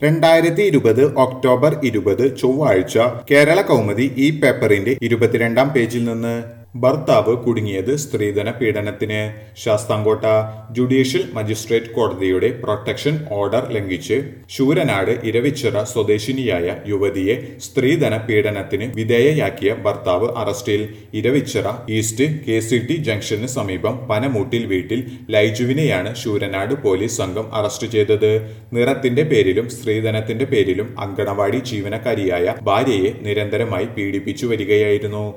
രണ്ടായിരത്തി ഇരുപത് ഒക്ടോബർ ഇരുപത് ചൊവ്വാഴ്ച കേരള കൗമുദി ഈ പേപ്പറിന്റെ ഇരുപത്തിരണ്ടാം പേജിൽ നിന്ന് ഭർത്താവ് കുടുങ്ങിയത് സ്ത്രീധന പീഡനത്തിന് ശാസ്താംകോട്ട ജുഡീഷ്യൽ മജിസ്ട്രേറ്റ് കോടതിയുടെ പ്രൊട്ടക്ഷൻ ഓർഡർ ലംഘിച്ച് ശൂരനാട് ഇരവിച്ചിറ സ്വദേശിനിയായ യുവതിയെ സ്ത്രീധന പീഡനത്തിന് വിധേയയാക്കിയ ഭർത്താവ് അറസ്റ്റിൽ Eravichira east K C T ജംഗ്ഷന് സമീപം പനമൂട്ടിൽ വീട്ടിൽ ലൈജുവിനെയാണ് ശൂരനാട് പോലീസ് സംഘം അറസ്റ്റ് ചെയ്തത് നിറത്തിന്റെ പേരിലും സ്ത്രീധനത്തിന്റെ പേരിലും അങ്കണവാടി ജീവനക്കാരിയായ ഭാര്യയെ നിരന്തരമായി പീഡിപ്പിച്ചു വരികയായിരുന്നു